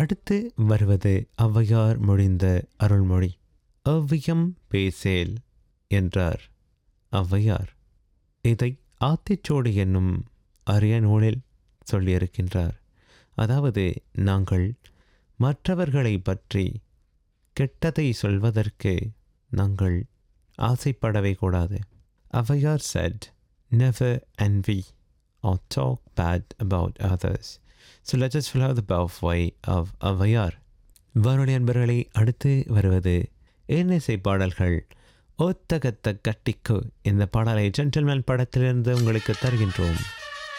அடுத்து வருவது ஔவையார் மொழிந்த அருள்மொழி ஔவியம் பேசேல் என்றார் ஔவையார் இதை ஆத்திச்சோடு என்னும் அரிய நூலில் சொல்லியிருக்கின்றார் அதாவது நாங்கள் மற்றவர்களை பற்றி கெட்டதை சொல்வதற்கு நாங்கள் ஆசைப்படவே கூடாது Avvaiyar said never envy or talk bad about others so let us follow the pathway of Avvaiyar வானொலி அன்பர்களை அடுத்து வருவது இன்னிசை பாடல்கள் ஒத்தகத்த கட்டிக்கு இந்த பாடலை ஜென்டில்மேன் படத்திலிருந்து உங்களுக்கு தருகின்றோம்